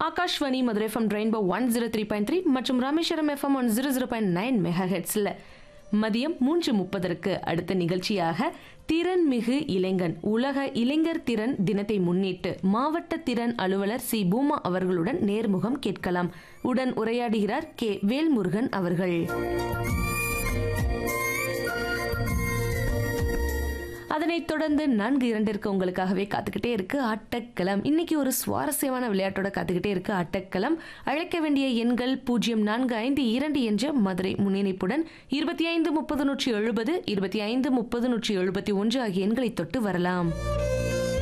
Akashvani Madurai FM rainbow one zero three point three மற்றும் Rameswaram FM one zero zero point nine mega ஹெட்ஸில் மதியம் மூன்று முப்பதற்கு அடுத்த நிகழ்ச்சியாக திறன்மிகு இளைஞன் உலக இளைஞர் திறன் தினத்தை முன்னிட்டு மாவட்ட திறன் அலுவலர் சி பூமா அவர்களுடன் நேர்முகம் கேட்கலாம் உடன் உரையாடுகிறார் கே வேல்முருகன் அவர்கள் அதனைத் தொடர்ந்து நான்கு இரண்டிற்கு உங்களுக்காகவே காத்துக்கிட்டே இருக்கு ஆட்டக்களம் இன்னைக்கு ஒரு சுவாரஸ்யமான விளையாட்டோட காத்துக்கிட்டே இருக்கு ஆட்டக்களம் அழைக்க வேண்டிய எண்கள் பூஜ்ஜியம் நான்கு ஐந்து இரண்டு என்ற மதுரை முன்னிணைப்புடன் இருபத்தி ஐந்து முப்பது நூற்றி எழுபது இருபத்தி ஐந்து முப்பது நூற்றி எழுபத்தி ஒன்று ஆகிய எண்களை தொட்டு வரலாம்